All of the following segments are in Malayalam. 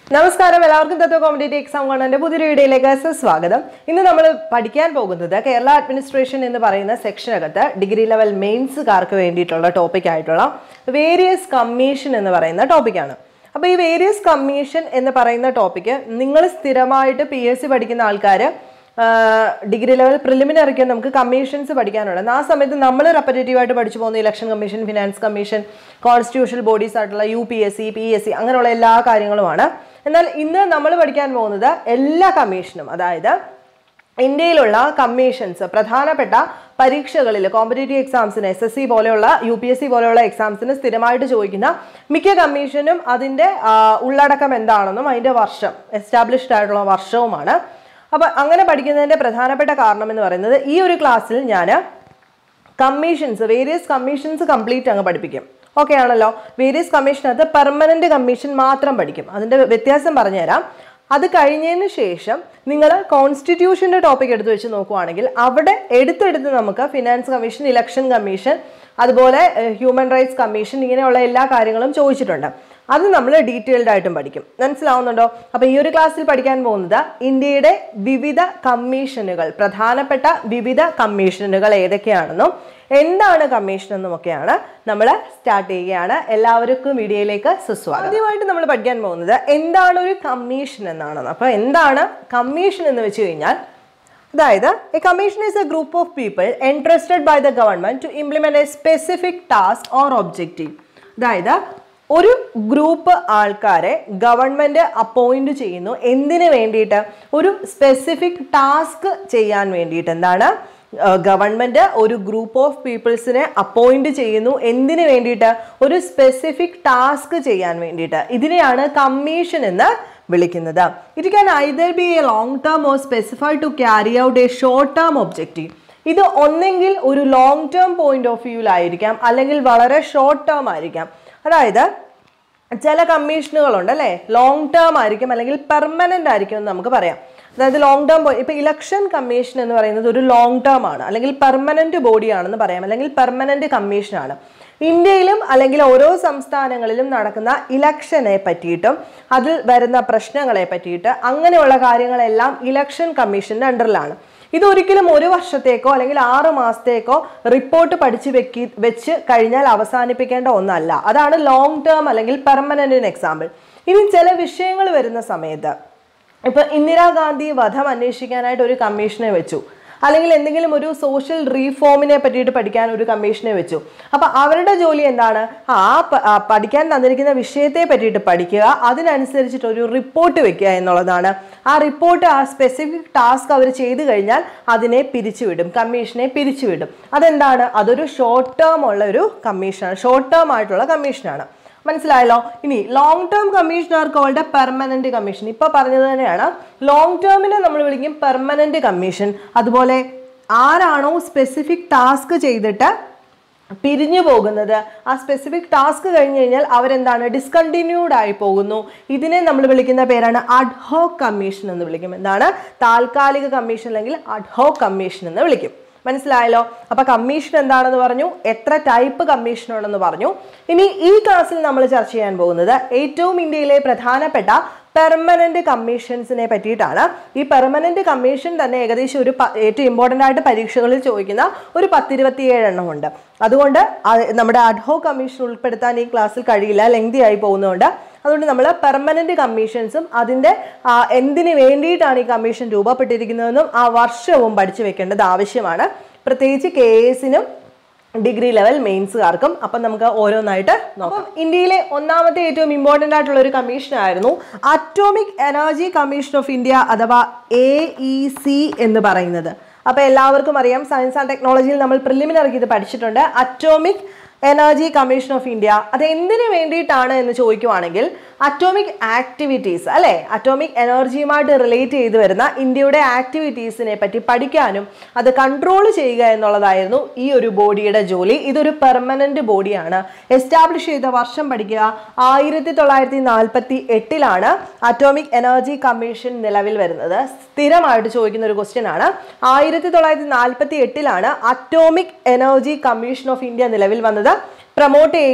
നമസ്കാരം എല്ലാവർക്കും തത്വ കോമ്പറ്റേറ്റീവ് എക്സാം കാണാൻ്റെ പുതിയൊരു വീഡിയോയിലേക്ക് സ്വാഗതം ഇന്ന് നമ്മൾ പഠിക്കാൻ പോകുന്നത് കേരള അഡ്മിനിസ്ട്രേഷൻ എന്ന് പറയുന്ന സെക്ഷനകത്ത് ഡിഗ്രി ലെവൽ മെയിൻസുകാർക്ക് വേണ്ടിയിട്ടുള്ള ടോപ്പിക് ആയിട്ടുള്ള വേരിയസ് കമ്മീഷൻ എന്ന് പറയുന്ന ടോപ്പിക്കാണ് അപ്പോൾ ഈ വേരിയസ് കമ്മീഷൻ എന്ന് പറയുന്ന ടോപ്പിക്ക് നിങ്ങൾ സ്ഥിരമായിട്ട് പി എസ് സി പഠിക്കുന്ന ആൾക്കാർ ഡിഗ്രി ലെവൽ പ്രിലിമിനറിക്ക് നമുക്ക് കമ്മീഷൻസ് പഠിക്കാനുണ്ട് ആ സമയത്ത് നമ്മൾ റെപ്പറ്റേറ്റീവായിട്ട് പഠിച്ചു പോകുന്ന election commission finance commission constitutional bodies ആയിട്ടുള്ള U P S C P S C അങ്ങനെയുള്ള എല്ലാ കാര്യങ്ങളുമാണ് എന്നാൽ ഇന്ന് നമ്മൾ പഠിക്കാൻ പോകുന്നത് എല്ലാ കമ്മീഷനും അതായത് ഇന്ത്യയിലുള്ള കമ്മീഷൻസ് പ്രധാനപ്പെട്ട പരീക്ഷകളിൽ കോമ്പറ്റേറ്റീവ് എക്സാംസിന് എസ് എസ് സി പോലെയുള്ള യു പി എസ് സി പോലെയുള്ള എക്സാംസിന് സ്ഥിരമായിട്ട് ചോദിക്കുന്ന മിക്ക കമ്മീഷനും അതിൻ്റെ ആ, ഉള്ളടക്കം എന്താണെന്നും അതിൻ്റെ വർഷം എസ്റ്റാബ്ലിഷ്ഡ് ആയിട്ടുള്ള വർഷവുമാണ് അപ്പോൾ അങ്ങനെ പഠിക്കുന്നതിൻ്റെ പ്രധാനപ്പെട്ട കാരണം എന്ന് പറയുന്നത് ഈ ഒരു ക്ലാസ്സിൽ ഞാൻ കമ്മീഷൻസ് വേരിയസ് കമ്മീഷൻസ് കംപ്ലീറ്റ് അങ്ങ് പഠിപ്പിക്കും ഓക്കെ ആണല്ലോ വേരിയസ് കമ്മീഷനകത്ത് പെർമനന്റ് കമ്മീഷൻ മാത്രം പഠിക്കും അതിന്റെ വ്യത്യാസം പറഞ്ഞുതരാം അത് കഴിഞ്ഞതിന് ശേഷം നിങ്ങൾ കോൺസ്റ്റിറ്റ്യൂഷൻ്റെ ടോപ്പിക് എടുത്ത് വെച്ച് നോക്കുവാണെങ്കിൽ അവിടെ എടുത്തെടുത്ത് നമുക്ക് ഫിനാൻസ് കമ്മീഷൻ ഇലക്ഷൻ കമ്മീഷൻ അതുപോലെ ഹ്യൂമൻ റൈറ്റ്സ് കമ്മീഷൻ ഇങ്ങനെയുള്ള എല്ലാ കാര്യങ്ങളും ചോദിച്ചിട്ടുണ്ട് അത് നമ്മൾ ഡീറ്റെയിൽഡ് ആയിട്ടും പഠിക്കും മനസ്സിലാവുന്നുണ്ടോ അപ്പോൾ ഈ ഒരു ക്ലാസ്സിൽ പഠിക്കാൻ പോകുന്നത് ഇന്ത്യയുടെ വിവിധ കമ്മീഷനുകൾ പ്രധാനപ്പെട്ട വിവിധ കമ്മീഷനുകൾ ഏതൊക്കെയാണെന്നും എന്താണ് കമ്മീഷൻ എന്നുമൊക്കെയാണ് നമ്മൾ സ്റ്റാർട്ട് ചെയ്യുകയാണ് എല്ലാവർക്കും വീഡിയോയിലേക്ക് സുസ്വാഗതം ആദ്യമായിട്ട് നമ്മൾ പഠിക്കാൻ പോകുന്നത് എന്താണ് ഒരു കമ്മീഷൻ എന്നാണ് അപ്പോൾ എന്താണ് കമ്മീഷൻ എന്ന് വെച്ച് കഴിഞ്ഞാൽ അതായത് a commission is a group of people entrusted by the government to implement a specific task or objective അതായത് ഒരു ഗ്രൂപ്പ് ആൾക്കാരെ ഗവൺമെന്റ് അപ്പോയിന്റ് ചെയ്യുന്നു എന്തിനു വേണ്ടിയിട്ട് ഒരു സ്പെസിഫിക് ടാസ്ക് ചെയ്യാൻ വേണ്ടിയിട്ട് എന്താണ് ഗവൺമെന്റ് ഒരു ഗ്രൂപ്പ് ഓഫ് പീപ്പിൾസിനെ അപ്പോയിന്റ് ചെയ്യുന്നു എന്തിനു വേണ്ടിയിട്ട് ഒരു സ്പെസിഫിക് ടാസ്ക് ചെയ്യാൻ വേണ്ടിയിട്ട് ഇതിനെയാണ് കമ്മീഷൻ എന്ന് വിളിക്കുന്നത് it can either be a long term or specified to carry out a short term objective ഇത് ഒന്നെങ്കിൽ ഒരു ലോങ് ടേം പോയിന്റ് ഓഫ് വ്യൂവിലായിരിക്കാം അല്ലെങ്കിൽ വളരെ ഷോർട്ട് ടേം ആയിരിക്കാം അതായത് ചില കമ്മീഷനുകളുണ്ട് അല്ലേ ലോങ് ടേം ആയിരിക്കും അല്ലെങ്കിൽ പെർമനന്റ് ആയിരിക്കും എന്ന് നമുക്ക് പറയാം അതായത് ലോങ് ടേം ഇപ്പൊ ഇലക്ഷൻ കമ്മീഷൻ എന്ന് പറയുന്നത് ഒരു ലോങ് ടേം ആണ് അല്ലെങ്കിൽ പെർമനന്റ് ബോഡിയാണെന്ന് പറയാം അല്ലെങ്കിൽ പെർമനന്റ് കമ്മീഷനാണ് ഇന്ത്യയിലും അല്ലെങ്കിൽ ഓരോ സംസ്ഥാനങ്ങളിലും നടക്കുന്ന ഇലക്ഷനെ പറ്റിയിട്ടും അതിൽ വരുന്ന പ്രശ്നങ്ങളെ പറ്റിയിട്ട് അങ്ങനെയുള്ള കാര്യങ്ങളെല്ലാം ഇലക്ഷൻ കമ്മീഷന്റെ അണ്ടറിലാണ് ഇത് ഒരിക്കലും ഒരു വർഷത്തേക്കോ അല്ലെങ്കിൽ ആറ് മാസത്തേക്കോ റിപ്പോർട്ട് പഠിച്ച് വെക്കി വെച്ച് കഴിഞ്ഞാൽ അവസാനിപ്പിക്കേണ്ട ഒന്നല്ല അതാണ് ലോങ് ടേം അല്ലെങ്കിൽ പെർമനന്റിന് എക്സാമ്പിൾ ഇനി ചില വിഷയങ്ങൾ വരുന്ന സമയത്ത് ഇപ്പൊ ഇന്ദിരാഗാന്ധി വധം അന്വേഷിക്കാനായിട്ട് ഒരു കമ്മീഷനെ വെച്ചു അല്ലെങ്കിൽ എന്തെങ്കിലും ഒരു സോഷ്യൽ റീഫോമിനെ പറ്റിയിട്ട് പഠിക്കാൻ ഒരു കമ്മീഷനെ വെച്ചു അപ്പൊ അവരുടെ ജോലി എന്താണ് ആ പ- ആ പഠിക്കാൻ തന്നിരിക്കുന്ന വിഷയത്തെ പറ്റിയിട്ട് പഠിക്കുക അതിനനുസരിച്ചിട്ട് ഒരു റിപ്പോർട്ട് വെക്കുക എന്നുള്ളതാണ് ആ റിപ്പോർട്ട് ആ സ്പെസിഫിക് ടാസ്ക് അവർ ചെയ്തു കഴിഞ്ഞാൽ അതിനെ പിരിച്ചുവിടും കമ്മീഷനെ പിരിച്ചുവിടും അതെന്താണ് അതൊരു ഷോർട്ട് ടേം ഉള്ള ഒരു കമ്മീഷനാണ് ഷോർട്ട് ടേം ആയിട്ടുള്ള കമ്മീഷനാണ് മനസ്സിലായല്ലോ ഇനി long term commission are called permanent commission ഇപ്പൊ പറഞ്ഞത് തന്നെയാണ് ലോങ് ടേമിനെ നമ്മൾ വിളിക്കും പെർമനന്റ് കമ്മീഷൻ അതുപോലെ ആരാണോ സ്പെസിഫിക് ടാസ്ക് ചെയ്തിട്ട് പിരിഞ്ഞു പോകുന്നത് ആ സ്പെസിഫിക് ടാസ്ക് കഴിഞ്ഞ് കഴിഞ്ഞാൽ അവരെന്താണ് ഡിസ്കണ്ടിന്യൂഡ് ആയി പോകുന്നു ഇതിനെ നമ്മൾ വിളിക്കുന്ന പേരാണ് അഡ്ഹോക് കമ്മീഷൻ എന്ന് വിളിക്കും എന്താണ് താൽക്കാലിക കമ്മീഷൻ അല്ലെങ്കിൽ അഡ്ഹോക് കമ്മീഷൻ എന്ന് വിളിക്കും മനസ്സിലായല്ലോ അപ്പൊ കമ്മീഷൻ എന്താണെന്ന് പറഞ്ഞു എത്ര ടൈപ്പ് കമ്മീഷൻ ഉണ്ടെന്ന് പറഞ്ഞു ഇനി ഈ ക്ലാസ്സിൽ നമ്മൾ ചർച്ച ചെയ്യാൻ പോകുന്നത് ഏറ്റവും ഇന്ത്യയിലെ പ്രധാനപ്പെട്ട പെർമനന്റ് കമ്മീഷൻസിനെ പറ്റിയിട്ടാണ് ഈ പെർമനന്റ് കമ്മീഷൻ തന്നെ ഏകദേശം ഒരു പ- ഏറ്റവും ഇമ്പോർട്ടൻ്റ് ആയിട്ട് പരീക്ഷകളിൽ ചോദിക്കുന്ന ഒരു പത്തിരുപത്തിയേഴ് എണ്ണം ഉണ്ട് അതുകൊണ്ട് അത് നമ്മുടെ അഡ്ഹോ കമ്മീഷൻ ഉൾപ്പെടുത്താൻ ഈ ക്ലാസ്സിൽ കഴിയില്ല ലെങ്തി ആയി പോകുന്നതുകൊണ്ട് അതുകൊണ്ട് നമ്മൾ പെർമനന്റ് കമ്മീഷൻസും അതിൻ്റെ ആ, എന്തിനു വേണ്ടിയിട്ടാണ് ഈ കമ്മീഷൻ രൂപപ്പെട്ടിരിക്കുന്നതെന്നും ആ വർഷവും പഠിച്ചു വെക്കേണ്ടത് ആവശ്യമാണ് പ്രത്യേകിച്ച് കെ എസിനും ഡിഗ്രി ലെവൽ മെയിൻസുകാർക്കും അപ്പം നമുക്ക് ഓരോന്നായിട്ട് നോക്കാം ഇന്ത്യയിലെ ഒന്നാമത്തെ ഏറ്റവും ഇമ്പോർട്ടൻ്റ് ആയിട്ടുള്ള ഒരു കമ്മീഷൻ ആയിരുന്നു atomic energy commission of India അഥവാ എ ഇ സി എന്ന് പറയുന്നത് അപ്പോൾ എല്ലാവർക്കും അറിയാം സയൻസ് ആൻഡ് ടെക്നോളജിയിൽ നമ്മൾ പ്രിലിമിനറിക്ക് ഇത് പഠിച്ചിട്ടുണ്ട് atomic energy commission of India അത് എന്തിനു വേണ്ടിയിട്ടാണ് എന്ന് ചോദിക്കുവാണെങ്കിൽ അറ്റോമിക് ആക്ടിവിറ്റീസ് അല്ലെ അറ്റോമിക് എനർജിയുമായിട്ട് റിലേറ്റ് ചെയ്ത് വരുന്ന ഇന്ത്യയുടെ ആക്ടിവിറ്റീസിനെ പറ്റി പഠിക്കാനും അത് കൺട്രോൾ ചെയ്യുക എന്നുള്ളതായിരുന്നു ഈ ഒരു ബോഡിയുടെ ജോലി ഇതൊരു പെർമനന്റ് ബോഡിയാണ് എസ്റ്റാബ്ലിഷ് ചെയ്ത വർഷം പഠിക്കുക ആയിരത്തി തൊള്ളായിരത്തി നാൽപ്പത്തി എട്ടിലാണ് അറ്റോമിക് എനർജി കമ്മീഷൻ നിലവിൽ വരുന്നത് സ്ഥിരമായിട്ട് ചോദിക്കുന്ന ഒരു ക്വസ്റ്റ്യൻ ആണ് ആയിരത്തി തൊള്ളായിരത്തി നാൽപ്പത്തി എട്ടിലാണ് atomic energy commission of India നിലവിൽ വന്നത് പ്രൊമോട്ട് ചെയ്യുക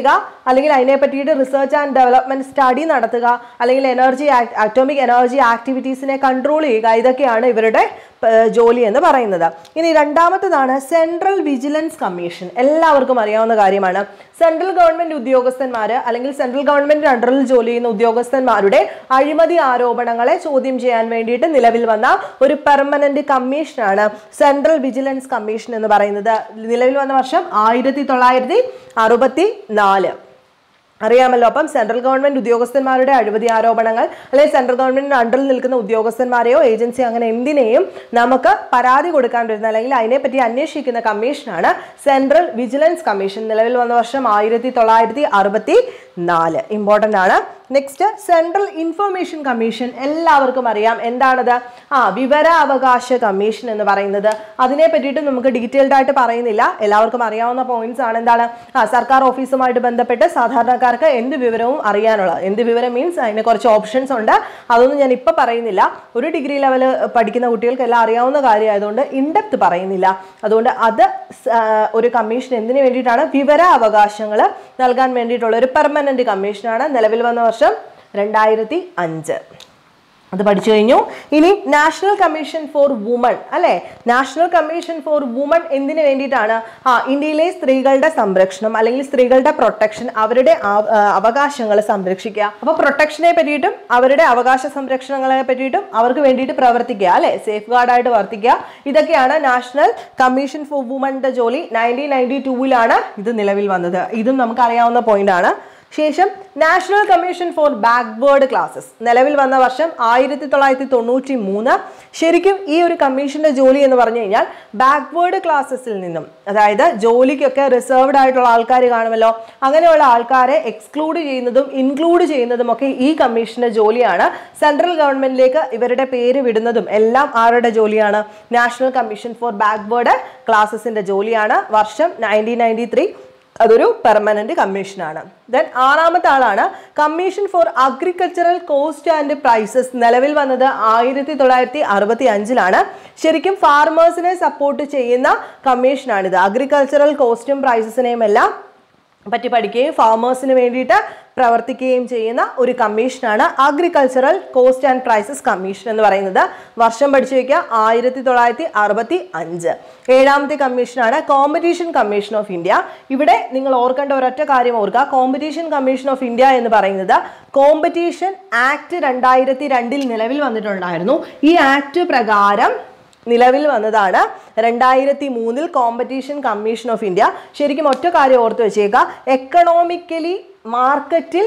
അല്ലെങ്കിൽ അതിനെ പറ്റിയിട്ട് റിസർച്ച് ആൻഡ് ഡെവലപ്മെന്റ് സ്റ്റഡി നടത്തുക അല്ലെങ്കിൽ എനർജി അറ്റോമിക് എനർജി ആക്ടിവിറ്റീസിനെ കൺട്രോൾ ചെയ്യുക ഇതൊക്കെയാണ് ഇവരുടെ ഏർ, ജോലി എന്ന് പറയുന്നത് ഇനി രണ്ടാമത്തതാണ് സെൻട്രൽ വിജിലൻസ് കമ്മീഷൻ എല്ലാവർക്കും അറിയാവുന്ന കാര്യമാണ് സെൻട്രൽ ഗവൺമെന്റ് ഉദ്യോഗസ്ഥന്മാർ അല്ലെങ്കിൽ സെൻട്രൽ ഗവൺമെന്റ് അണ്ടറിൽ ജോലി ചെയ്യുന്ന ഉദ്യോഗസ്ഥന്മാരുടെ അഴിമതി ആരോപണങ്ങളെ ചോദ്യം ചെയ്യാൻ വേണ്ടിയിട്ട് നിലവിൽ വന്ന ഒരു പെർമനന്റ് കമ്മീഷനാണ് സെൻട്രൽ വിജിലൻസ് കമ്മീഷൻ എന്ന് പറയുന്നത് നിലവിൽ വന്ന വർഷം ആയിരത്തി തൊള്ളായിരത്തി അറുപത്തി നാല് അറിയാമല്ലോ അപ്പം സെൻട്രൽ ഗവൺമെന്റ് ഉദ്യോഗസ്ഥന്മാരുടെ അഴിമതി ആരോപണങ്ങൾ അല്ലെങ്കിൽ സെൻട്രൽ ഗവൺമെന്റിന് അണ്ടറിൽ നിൽക്കുന്ന ഉദ്യോഗസ്ഥന്മാരെയോ ഏജൻസി അങ്ങനെ എന്തിനേയും നമുക്ക് പരാതി കൊടുക്കാൻ വരുന്ന അല്ലെങ്കിൽ അതിനെപ്പറ്റി അന്വേഷിക്കുന്ന കമ്മീഷനാണ് സെൻട്രൽ വിജിലൻസ് കമ്മീഷൻ നിലവിൽ വന്ന വർഷം ആയിരത്തി തൊള്ളായിരത്തി അറുപത്തി നാല് ഇമ്പോർട്ടൻ്റ് ആണ് നെക്സ്റ്റ് സെൻട്രൽ ഇൻഫർമേഷൻ കമ്മീഷൻ എല്ലാവർക്കും അറിയാം എന്താണത് ആ വിവരാവകാശ കമ്മീഷൻ എന്ന് പറയുന്നത് അതിനെ പറ്റിയിട്ട് നമുക്ക് ഡീറ്റെയിൽഡ് ആയിട്ട് പറയുന്നില്ല എല്ലാവർക്കും അറിയാവുന്ന പോയിന്റ്സ് ആണ് എന്താണ് ആ സർക്കാർ ഓഫീസുമായിട്ട് ബന്ധപ്പെട്ട് സാധാരണക്കാർക്ക് എന്ത് വിവരവും അറിയാനുള്ള എന്ത് വിവരം മീൻസ് അതിന് കുറച്ച് ഓപ്ഷൻസ് ഉണ്ട് അതൊന്നും ഞാൻ ഇപ്പം പറയുന്നില്ല ഒരു ഡിഗ്രി ലെവൽ പഠിക്കുന്ന കുട്ടികൾക്ക് എല്ലാം അറിയാവുന്ന കാര്യമായതുകൊണ്ട് ഇൻഡെപ്ത് പറയുന്നില്ല അതുകൊണ്ട് അത് സ്- ആ, ഒരു കമ്മീഷൻ എന്തിനു വേണ്ടിയിട്ടാണ് വിവരാവകാശങ്ങൾ നൽകാൻ വേണ്ടിയിട്ടുള്ള ഒരു പെർമനന്റ് കമ്മീഷനാണ് നിലവിൽ വന്ന വർഷം രണ്ടായിരത്തി അഞ്ച് അത് പഠിച്ചു കഴിഞ്ഞു ഇനി നാഷണൽ കമ്മീഷൻ ഫോർ വുമൺ അല്ലെ നാഷണൽ കമ്മീഷൻ ഫോർ വുമൺ എന്തിനു വേണ്ടിയിട്ടാണ് ആ ഇന്ത്യയിലെ സ്ത്രീകളുടെ സംരക്ഷണം അല്ലെങ്കിൽ സ്ത്രീകളുടെ പ്രൊട്ടക്ഷൻ അവരുടെ അവകാശങ്ങൾ സംരക്ഷിക്കുക അപ്പൊ പ്രൊട്ടക്ഷനെ പറ്റിയിട്ടും അവരുടെ അവകാശ സംരക്ഷണങ്ങളെ പറ്റിയിട്ടും അവർക്ക് വേണ്ടിയിട്ട് പ്രവർത്തിക്കുക അല്ലെ സേഫ് ഗാർഡായിട്ട് വർത്തിക്കുക ഇതൊക്കെയാണ് നാഷണൽ കമ്മീഷൻ ഫോർ വുമണിന്റെ ജോലി നയൻറ്റീൻ നയൻറ്റി ടൂവിലാണ് ഇത് നിലവിൽ വന്നത് ഇതും നമുക്ക് അറിയാവുന്ന പോയിന്റ് ആണ് ശേഷം national commission for backward classes നിലവിൽ വന്ന വർഷം ആയിരത്തി തൊള്ളായിരത്തി തൊണ്ണൂറ്റി മൂന്ന് ശരിക്കും ഈ ഒരു കമ്മീഷന്റെ ജോലി എന്ന് പറഞ്ഞു കഴിഞ്ഞാൽ ബാക്ക്വേർഡ് ക്ലാസ്സസിൽ നിന്നും അതായത് ജോലിക്കൊക്കെ റിസർവ്ഡ് ആയിട്ടുള്ള ആൾക്കാർ കാണുമല്ലോ അങ്ങനെയുള്ള ആൾക്കാരെ എക്സ്ക്ലൂഡ് ചെയ്യുന്നതും ഇൻക്ലൂഡ് ചെയ്യുന്നതും ഒക്കെ ഈ കമ്മീഷന്റെ ജോലിയാണ് സെൻട്രൽ ഗവൺമെന്റിലേക്ക് ഇവരുടെ പേര് വിടുന്നതും എല്ലാം ആരുടെ ജോലിയാണ് നാഷണൽ കമ്മീഷൻ ഫോർ ബാക്ക്വേർഡ് ക്ലാസ്സസിന്റെ ജോലിയാണ് വർഷം നയൻറ്റീൻ നയൻറ്റി ത്രീ അതൊരു പെർമനന്റ് കമ്മീഷനാണ് ദെൻ ആറാമത്തെ ആളാണ് commission for agricultural cost and prices നിലവിൽ വന്നത് ആയിരത്തി തൊള്ളായിരത്തി അറുപത്തി അഞ്ചിലാണ് ശരിക്കും ഫാർമേഴ്സിനെ സപ്പോർട്ട് ചെയ്യുന്ന കമ്മീഷനാണിത് അഗ്രികൾച്ചറൽ കോസ്റ്റും പ്രൈസസിനെയും എല്ലാം പറ്റി പഠിക്കുകയും ഫാമേഴ്സിന് വേണ്ടിയിട്ട് പ്രവർത്തിക്കുകയും ചെയ്യുന്ന ഒരു കമ്മീഷനാണ് agricultural cost and prices commission എന്ന് പറയുന്നത് വർഷം പഠിച്ചു വയ്ക്കുക ആയിരത്തി തൊള്ളായിരത്തി അറുപത്തി അഞ്ച് ഏഴാമത്തെ കമ്മീഷനാണ് കോമ്പറ്റീഷൻ കമ്മീഷൻ ഓഫ് ഇന്ത്യ ഇവിടെ നിങ്ങൾ ഓർക്കേണ്ട ഒരൊറ്റ കാര്യം ഓർക്കുക കോമ്പറ്റീഷൻ കമ്മീഷൻ ഓഫ് ഇന്ത്യ എന്ന് പറയുന്നത് കോമ്പറ്റീഷൻ ആക്ട് രണ്ടായിരത്തി രണ്ടിൽ നിലവിൽ വന്നിട്ടുണ്ടായിരുന്നു ഈ ആക്ട് പ്രകാരം നിലവിൽ വന്നതാണ് രണ്ടായിരത്തി മൂന്നിൽ കോമ്പറ്റീഷൻ കമ്മീഷൻ ഓഫ് ഇന്ത്യ ശരിക്കും ഒറ്റ കാര്യം ഓർത്ത് വെച്ചേക്കുക എക്കണോമിക്കലി മാർക്കറ്റിൽ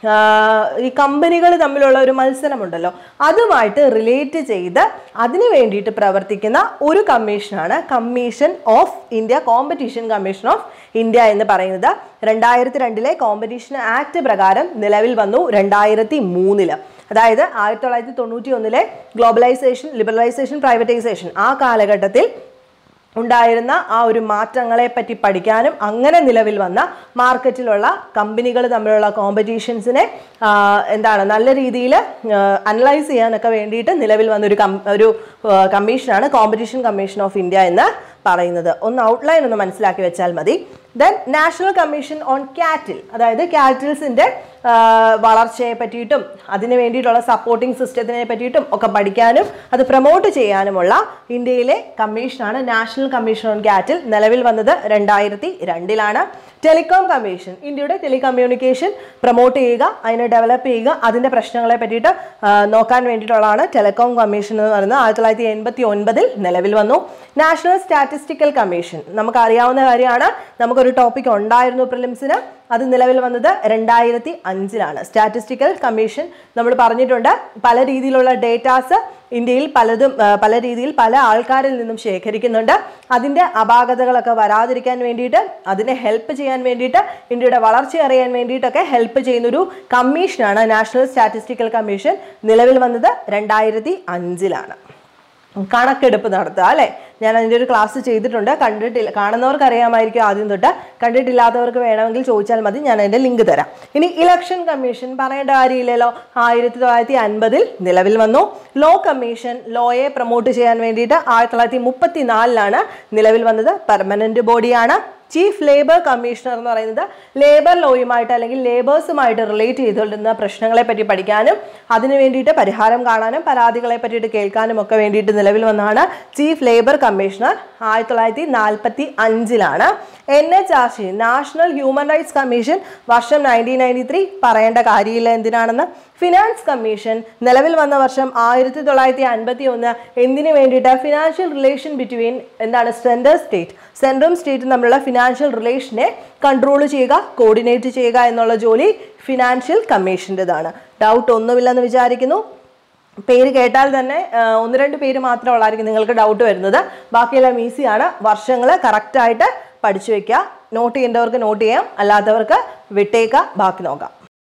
ഈ കമ്പനികൾ തമ്മിലുള്ള ഒരു മത്സരമുണ്ടല്ലോ അതുമായിട്ട് റിലേറ്റ് ചെയ്ത് അതിനു വേണ്ടിയിട്ട് പ്രവർത്തിക്കുന്ന ഒരു കമ്മീഷനാണ് commission of India competition commission of India എന്ന് പറയുന്നത് രണ്ടായിരത്തി രണ്ടിലെ കോമ്പറ്റീഷൻ ആക്ട് പ്രകാരം നിലവിൽ വന്നു രണ്ടായിരത്തി മൂന്നില് അതായത് ആയിരത്തി തൊള്ളായിരത്തി തൊണ്ണൂറ്റി ഒന്നിലെ ഗ്ലോബലൈസേഷൻ ലിബറലൈസേഷൻ പ്രൈവറ്റൈസേഷൻ ആ കാലഘട്ടത്തിൽ ഉണ്ടായിരുന്ന ആ ഒരു മാറ്റങ്ങളെ പറ്റി പഠിക്കാനും അങ്ങനെ നിലവിൽ വന്ന മാർക്കറ്റിലുള്ള കമ്പനികൾ തമ്മിലുള്ള കോമ്പറ്റീഷൻസിനെ എന്താണ് നല്ല രീതിയിൽ അനലൈസ് ചെയ്യാനൊക്കെ വേണ്ടിയിട്ട് നിലവിൽ വന്ന ഒരു കം ഒരു കമ്മീഷനാണ് കോമ്പറ്റീഷൻ കമ്മീഷൻ ഓഫ് ഇന്ത്യ എന്ന് പറയുന്നത് ഒന്ന് ഔട്ട്ലൈൻ ഒന്ന് മനസ്സിലാക്കി വെച്ചാൽ മതി ദെൻ നാഷണൽ കമ്മീഷൻ ഓൺ കാറ്റിൽ അതായത് കാറ്റിൽസിൻ്റെ വളർച്ചയെ പറ്റിയിട്ടും അതിന് വേണ്ടിയിട്ടുള്ള സപ്പോർട്ടിംഗ് സിസ്റ്റത്തിനെ പറ്റിയിട്ടും ഒക്കെ പഠിക്കാനും അത് പ്രൊമോട്ട് ചെയ്യാനുമുള്ള ഇന്ത്യയിലെ കമ്മീഷനാണ് നാഷണൽ കമ്മീഷൻ ഓൺ കാറ്റിൽ നിലവിൽ വന്നത് രണ്ടായിരത്തി രണ്ടിലാണ് ടെലികോം കമ്മീഷൻ ഇന്ത്യയുടെ ടെലികമ്മ്യൂണിക്കേഷൻ പ്രൊമോട്ട് ചെയ്യുക അതിനെ ഡെവലപ്പ് ചെയ്യുക അതിൻ്റെ പ്രശ്നങ്ങളെ പറ്റിയിട്ട് ആ, നോക്കാൻ വേണ്ടിയിട്ടുള്ളതാണ് ടെലികോം കമ്മീഷൻ എന്ന് പറയുന്നത് ആയിരത്തി തൊള്ളായിരത്തി എൺപത്തി ഒൻപതിൽ നിലവിൽ വന്നു നാഷണൽ സ്റ്റാറ്റിസ്റ്റിക്കൽ കമ്മീഷൻ നമുക്ക് അറിയാവുന്ന കാര്യമാണ് നമുക്കൊരു ടോപ്പിക് ഉണ്ടായിരുന്നു പ്രിലിംസിന് അത് നിലവിൽ വന്നത് രണ്ടായിരത്തി അഞ്ചിലാണ് സ്റ്റാറ്റിസ്റ്റിക്കൽ കമ്മീഷൻ നമ്മൾ പറഞ്ഞിട്ടുണ്ട് പല രീതിയിലുള്ള ഡേറ്റാസ് ഇന്ത്യയിൽ പലതും ആ, പല രീതിയിൽ പല ആൾക്കാരിൽ നിന്നും ശേഖരിക്കുന്നുണ്ട് അതിൻ്റെ അപാകതകളൊക്കെ വരാതിരിക്കാൻ വേണ്ടിയിട്ട് അതിനെ ഹെൽപ്പ് ചെയ്യാൻ വേണ്ടിയിട്ട് ഇന്ത്യയുടെ വളർച്ച അറിയാൻ വേണ്ടിയിട്ടൊക്കെ ഹെൽപ്പ് ചെയ്യുന്നൊരു കമ്മീഷനാണ് നാഷണൽ സ്റ്റാറ്റിസ്റ്റിക്കൽ കമ്മീഷൻ നിലവിൽ വന്നത് രണ്ടായിരത്തി അഞ്ചിലാണ് കണക്കെടുപ്പ് നടത്തുക അല്ലേ ഞാൻ അതിൻ്റെ ഒരു ക്ലാസ് ചെയ്തിട്ടുണ്ട് കണ്ടിട്ടില്ല കാണുന്നവർക്ക് അറിയാമായിരിക്കും ആദ്യം തൊട്ട് കണ്ടിട്ടില്ലാത്തവർക്ക് വേണമെങ്കിൽ ചോദിച്ചാൽ മതി ഞാൻ അതിൻ്റെ ലിങ്ക് തരാം ഇനി ഇലക്ഷൻ കമ്മീഷൻ പറയേണ്ട കാര്യമില്ലല്ലോ ആയിരത്തി തൊള്ളായിരത്തി അൻപതിൽ നിലവിൽ വന്നു ലോ കമ്മീഷൻ ലോയെ പ്രൊമോട്ട് ചെയ്യാൻ വേണ്ടിയിട്ട് ആയിരത്തി തൊള്ളായിരത്തി മുപ്പത്തി നാലിലാണ് നിലവിൽ വന്നത് പെർമനന്റ് ബോഡിയാണ് ചീഫ് ലേബർ കമ്മീഷണർ എന്ന് പറയുന്നത് ലേബർ ലോയുമായിട്ട് അല്ലെങ്കിൽ ലേബേഴ്സുമായിട്ട് റിലേറ്റ് ചെയ്തുകൊണ്ടിരുന്ന പ്രശ്നങ്ങളെ പറ്റി പഠിക്കാനും അതിനു വേണ്ടിയിട്ട് പരിഹാരം കാണാനും പരാതികളെ പറ്റിയിട്ട് കേൾക്കാനും ഒക്കെ വേണ്ടിയിട്ട് നിലവിൽ വന്നതാണ് ചീഫ് ലേബർ കമ്മീഷണർ ആയിരത്തി തൊള്ളായിരത്തി നാൽപ്പത്തി അഞ്ചിലാണ് N H R C national human rights commission വർഷം നയൻറ്റീൻ നയൻറ്റി ത്രീ പറയേണ്ട കാര്യമില്ല എന്തിനാണെന്ന് ഫിനാൻസ് കമ്മീഷൻ നിലവിൽ വന്ന വർഷം ആയിരത്തി തൊള്ളായിരത്തി അൻപത്തി ഒന്ന് എന്തിനു വേണ്ടിയിട്ട് ഫിനാൻഷ്യൽ റിലേഷൻ ബിറ്റ്വീൻ എന്താണ് സെൻട്രൽ സ്റ്റേറ്റ് സെൻട്രലും സ്റ്റേറ്റും തമ്മിലുള്ള ഫിനാൻഷ്യൽ റിലേഷനെ കൺട്രോൾ ചെയ്യുക കോർഡിനേറ്റ് ചെയ്യുക എന്നുള്ള ജോലി ഫിനാൻഷ്യൽ കമ്മീഷൻ്റെതാണ് ഡൗട്ട് ഒന്നുമില്ലെന്ന് വിചാരിക്കുന്നു പേര് കേട്ടാൽ തന്നെ ആ, ഒന്ന് രണ്ട് പേര് മാത്രമേ ഉള്ളായിരിക്കും നിങ്ങൾക്ക് ഡൗട്ട് വരുന്നത് ബാക്കിയെല്ലാം ഈസിയാണ് വർഷങ്ങൾ കറക്റ്റായിട്ട് പഠിച്ചു വെക്കുക നോട്ട് ചെയ്യേണ്ടവർക്ക് നോട്ട് ചെയ്യാം അല്ലാത്തവർക്ക് വിട്ടേക്കുക ബാക്കി നോക്കാം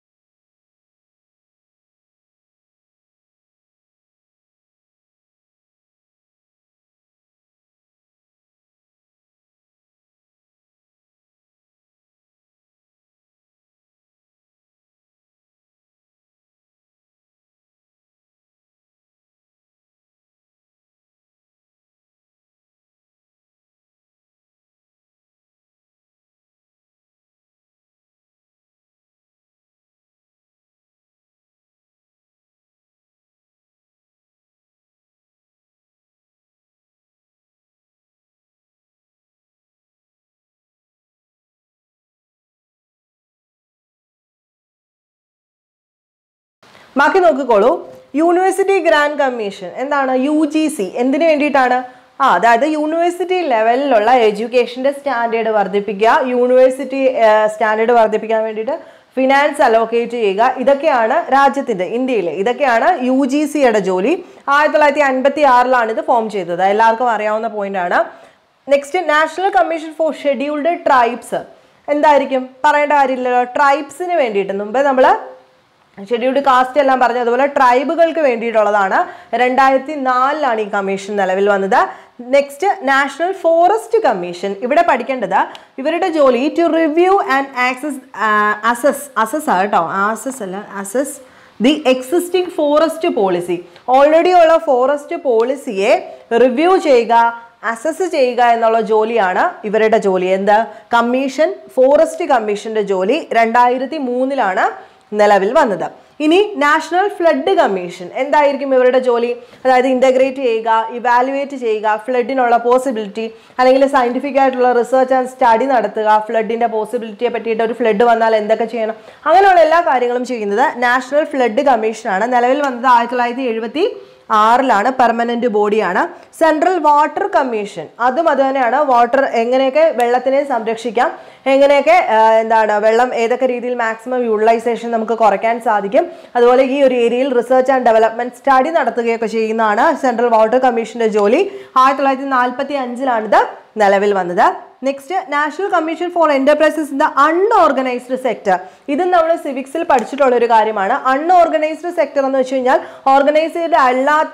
ബാക്കി നോക്കിക്കോളൂ യൂണിവേഴ്സിറ്റി ഗ്രാൻഡ് കമ്മീഷൻ എന്താണ് യു ജി സി എന്തിനു വേണ്ടിയിട്ടാണ് ആ അതായത് യൂണിവേഴ്സിറ്റി ലെവലിലുള്ള എഡ്യൂക്കേഷൻ്റെ സ്റ്റാൻഡേർഡ് വർദ്ധിപ്പിക്കുക യൂണിവേഴ്സിറ്റി സ്റ്റാൻഡേർഡ് വർദ്ധിപ്പിക്കാൻ വേണ്ടിയിട്ട് ഫിനാൻസ് അലോക്കേറ്റ് ചെയ്യുക ഇതൊക്കെയാണ് രാജ്യത്തിൻ്റെ ഇന്ത്യയിലെ ഇതൊക്കെയാണ് യു ജി സിയുടെ ജോലി ആയിരത്തി തൊള്ളായിരത്തി അൻപത്തി ആറിലാണ് ഇത് ഫോം ചെയ്തത് എല്ലാവർക്കും അറിയാവുന്ന പോയിന്റാണ് next national commission for scheduled tribes എന്തായിരിക്കും പറയേണ്ട കാര്യമില്ലല്ലോ ട്രൈബ്സിന് വേണ്ടിയിട്ട് മുമ്പേ നമ്മൾ ഷെഡ്യൂൾഡ് കാസ്റ്റ് എല്ലാം പറഞ്ഞു അതുപോലെ ട്രൈബുകൾക്ക് വേണ്ടിയിട്ടുള്ളതാണ് രണ്ടായിരത്തി നാലിലാണ് ഈ കമ്മീഷൻ നിലവിൽ വന്നത് നെക്സ്റ്റ് നാഷണൽ ഫോറസ്റ്റ് കമ്മീഷൻ ഇവിടെ പഠിക്കേണ്ടത് ഇവരുടെ ജോലി to review and access assess assess ആ കേട്ടോ ആസസ് അല്ല assess the existing forest policy already ഉള്ള ഫോറസ്റ്റ് പോളിസിയെ റിവ്യൂ ചെയ്യുക അസസ് ചെയ്യുക എന്നുള്ള ജോലിയാണ് ഇവരുടെ ജോലി എന്ത് കമ്മീഷൻ ഫോറസ്റ്റ് കമ്മീഷന്റെ ജോലി രണ്ടായിരത്തി മൂന്നിലാണ് നിലവിൽ വന്നത് ഇനി നാഷണൽ ഫ്ലഡ് കമ്മീഷൻ എന്തായിരിക്കും ഇവരുടെ ജോലി അതായത് ഇൻ്റഗ്രേറ്റ് ചെയ്യുക ഇവാലുവേറ്റ് ചെയ്യുക ഫ്ലഡിനുള്ള പോസിബിലിറ്റി അല്ലെങ്കിൽ സയൻറ്റിഫിക് ആയിട്ടുള്ള റിസർച്ച് ആൻഡ് സ്റ്റഡി നടത്തുക ഫ്ലഡിൻ്റെ പോസിബിലിറ്റിയെ പറ്റിയിട്ട് ഒരു ഫ്ലഡ് വന്നാൽ എന്തൊക്കെ ചെയ്യണം അങ്ങനെയുള്ള എല്ലാ കാര്യങ്ങളും ചെയ്യുന്നത് നാഷണൽ ഫ്ലഡ് കമ്മീഷനാണ് നിലവിൽ വന്നത് ആയിരത്തി തൊള്ളായിരത്തി എഴുപത്തി ആറിലാണ് പെർമനന്റ് ബോഡിയാണ് സെൻട്രൽ വാട്ടർ കമ്മീഷൻ അതും അത് തന്നെയാണ് വാട്ടർ എങ്ങനെയൊക്കെ വെള്ളത്തിനെ സംരക്ഷിക്കാം എങ്ങനെയൊക്കെ ആ, എന്താണ് വെള്ളം ഏതൊക്കെ രീതിയിൽ മാക്സിമം യൂട്ടിലൈസേഷൻ നമുക്ക് കുറയ്ക്കാൻ സാധിക്കും അതുപോലെ ഈ ഒരു ഏരിയയിൽ റിസർച്ച് ആൻഡ് ഡെവലപ്മെന്റ് സ്റ്റഡി നടത്തുകയൊക്കെ ചെയ്യുന്നതാണ് സെൻട്രൽ വാട്ടർ കമ്മീഷന്റെ ജോലി ആയിരത്തി തൊള്ളായിരത്തി നാൽപ്പത്തി അഞ്ചിലാണിത് നിലവിൽ വന്നത് next national commission for enterprises in the unorganised sector ഇതും നമ്മൾ സിവിക്സിൽ പഠിച്ചിട്ടുള്ള ഒരു കാര്യമാണ് അൺഓർഗനൈസ്ഡ് സെക്ടർ എന്ന് വെച്ച് കഴിഞ്ഞാൽ ഓർഗനൈസ്ഡ് അല്ലാത്ത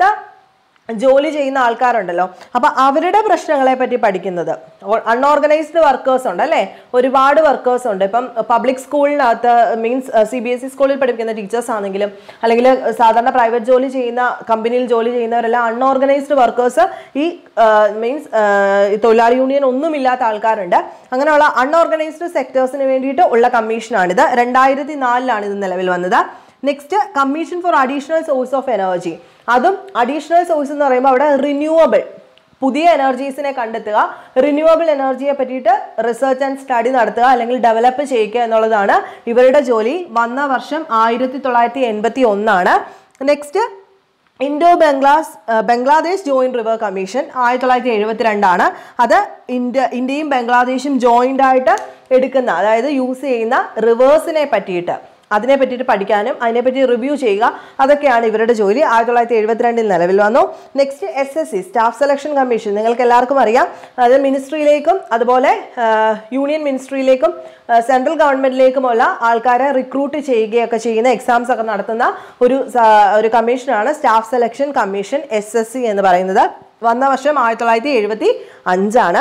ജോലി ചെയ്യുന്ന ആൾക്കാരുണ്ടല്ലോ അപ്പൊ അവരുടെ പ്രശ്നങ്ങളെ പറ്റി പഠിക്കുന്നത് അൺഓർഗനൈസ്ഡ് വർക്കേഴ്സ് ഉണ്ട് അല്ലേ ഒരുപാട് വർക്കേഴ്സ് ഉണ്ട് ഇപ്പം പബ്ലിക് സ്കൂളിനകത്ത് means C B S E സ്കൂളിൽ പഠിപ്പിക്കുന്ന ടീച്ചേഴ്സ് ആണെങ്കിലും അല്ലെങ്കിൽ സാധാരണ പ്രൈവറ്റ് ജോലി ചെയ്യുന്ന കമ്പനിയിൽ ജോലി ചെയ്യുന്നവരെല്ലാം അൺഓർഗനൈസ്ഡ് വർക്കേഴ്സ് ഈ മീൻസ് തൊഴിലാളി യൂണിയൻ ഒന്നുമില്ലാത്ത ആൾക്കാരുണ്ട് അങ്ങനെയുള്ള അൺഓർഗനൈസ്ഡ് സെക്ടേഴ്സിന് വേണ്ടിയിട്ട് ഉള്ള കമ്മീഷനാണിത് രണ്ടായിരത്തി നാലിലാണ് ഇത് നിലവിൽ വന്നത് next commission for additional source of energy അതും അഡീഷണൽ സോഴ്സ് എന്ന് പറയുമ്പോൾ അവിടെ റിന്യൂവബിൾ പുതിയ എനർജീസിനെ കണ്ടെത്തുക റിന്യൂവബിൾ എനർജിയെ പറ്റിയിട്ട് റിസർച്ച് ആൻഡ് സ്റ്റഡി നടത്തുക അല്ലെങ്കിൽ ഡെവലപ്പ് ചെയ്യിക്കുക എന്നുള്ളതാണ് ഇവരുടെ ജോലി വന്ന വർഷം ആയിരത്തി തൊള്ളായിരത്തി എൺപത്തി ഒന്നാണ് നെക്സ്റ്റ് ഇൻഡോ ബംഗ്ലാസ് ബംഗ്ലാദേശ് ജോയിന്റ് റിവർ കമ്മീഷൻ ആയിരത്തി തൊള്ളായിരത്തി എഴുപത്തിരണ്ടാണ് അത് ഇന്ത്യ ഇന്ത്യയും ബംഗ്ലാദേശും ജോയിന്റ് ആയിട്ട് എടുക്കുന്ന അതായത് യൂസ് ചെയ്യുന്ന റിവേഴ്സിനെ പറ്റിയിട്ട് അതിനെ പറ്റിയിട്ട് പഠിക്കാനും അതിനെപ്പറ്റി റിവ്യൂ ചെയ്യുക അതൊക്കെയാണ് ഇവരുടെ ജോലി ആയിരത്തി തൊള്ളായിരത്തി എഴുപത്തിരണ്ടിൽ നിലവിൽ വന്നു next S S C staff selection commission നിങ്ങൾക്ക് എല്ലാവർക്കും അറിയാം അത് മിനിസ്ട്രിയിലേക്കും അതുപോലെ യൂണിയൻ മിനിസ്ട്രിയിലേക്കും സെൻട്രൽ ഗവൺമെന്റിലേക്കുമുള്ള ആൾക്കാരെ റിക്രൂട്ട് ചെയ്യുകയൊക്കെ ചെയ്യുന്ന എക്സാംസ് ഒക്കെ നടത്തുന്ന ഒരു സ- ഒരു കമ്മീഷനാണ് staff selection commission S S C എന്ന് പറയുന്നത് വന്ന വർഷം ആയിരത്തി തൊള്ളായിരത്തി എഴുപത്തി അഞ്ചാണ്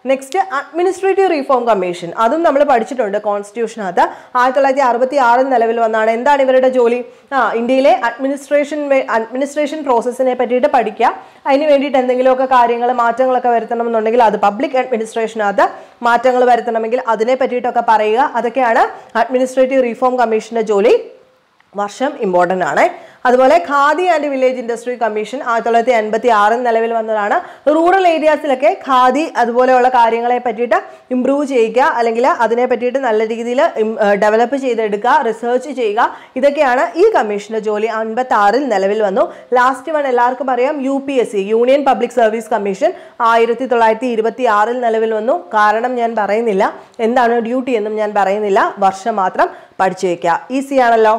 നെക്സ്റ്റ് അഡ്മിനിസ്ട്രേറ്റീവ് റീഫോം കമ്മീഷൻ അതും നമ്മൾ പഠിച്ചിട്ടുണ്ട് കോൺസ്റ്റിറ്റ്യൂഷനകത്ത് ആയിരത്തി തൊള്ളായിരത്തി അറുപത്തി ആറിൽ നിലവിൽ വന്നാണ് എന്താണ് ഇവരുടെ ജോലി ആ ഇന്ത്യയിലെ അഡ്മിനിസ്ട്രേഷൻ അഡ്മിനിസ്ട്രേഷൻ പ്രോസസ്സിനെ പറ്റിയിട്ട് പഠിക്കുക അതിന് വേണ്ടിയിട്ട് എന്തെങ്കിലുമൊക്കെ കാര്യങ്ങൾ മാറ്റങ്ങളൊക്കെ വരുത്തണം എന്നുണ്ടെങ്കിൽ അത് പബ്ലിക് അഡ്മിനിസ്ട്രേഷനകത്ത് മാറ്റങ്ങൾ വരുത്തണമെങ്കിൽ അതിനെ പറ്റിയിട്ടൊക്കെ പറയുക അതൊക്കെയാണ് അഡ്മിനിസ്ട്രേറ്റീവ് റീഫോം കമ്മീഷന്റെ ജോലി വർഷം ഇമ്പോർട്ടൻ്റ് ആണ് അതുപോലെ khadi and village industry commission ആയിരത്തി തൊള്ളായിരത്തി എൺപത്തി ആറിൽ നിലവിൽ വന്നതാണ് റൂറൽ ഏരിയാസിലൊക്കെ ഖാദി അതുപോലെയുള്ള കാര്യങ്ങളെ പറ്റിയിട്ട് ഇമ്പ്രൂവ് ചെയ്യുക അല്ലെങ്കിൽ അതിനെ പറ്റിയിട്ട് നല്ല രീതിയിൽ ഡെവലപ്പ് ചെയ്തെടുക്കുക റിസർച്ച് ചെയ്യുക ഇതൊക്കെയാണ് ഈ കമ്മീഷന്റെ ജോലി അൻപത്തി ആറിൽ നിലവിൽ വന്നു ലാസ്റ്റ് വൺ എല്ലാവർക്കും അറിയാം U P S C union public service commission ആയിരത്തി തൊള്ളായിരത്തി ഇരുപത്തി ആറിൽ നിലവിൽ വന്നു കാരണം ഞാൻ പറയുന്നില്ല എന്താണ് ഡ്യൂട്ടി എന്നും ഞാൻ പറയുന്നില്ല വർഷം മാത്രം പഠിച്ചു വയ്ക്കുക ഈസി ആണല്ലോ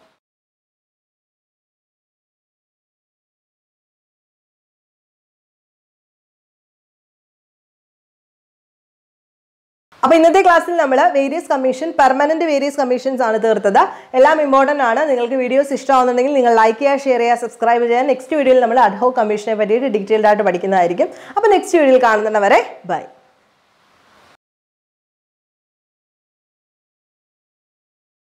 അപ്പൊ ഇന്നത്തെ ക്ലാസ്സിൽ നമ്മൾ various commission permanent various commissions ആണ് തീർത്തത് എല്ലാം ഇമ്പോർട്ടന്റ് ആണ് നിങ്ങൾക്ക് വീഡിയോസ് ഇഷ്ടമാവുന്നുണ്ടെങ്കിൽ നിങ്ങൾ ലൈക്ക് ചെയ്യുക ഷെയർ ചെയ്യുക സബ്സ്ക്രൈബ് ചെയ്യുക നെക്സ്റ്റ് വീഡിയോയിൽ നമ്മൾ അഡ്ഹോ കമ്മീഷനെ പറ്റിയിട്ട് ഡീറ്റെയിൽഡ് ആയിട്ട് പഠിക്കുന്നതായിരിക്കും അപ്പോൾ നെക്സ്റ്റ് വീഡിയോയിൽ കാണുന്നവരെ ബൈ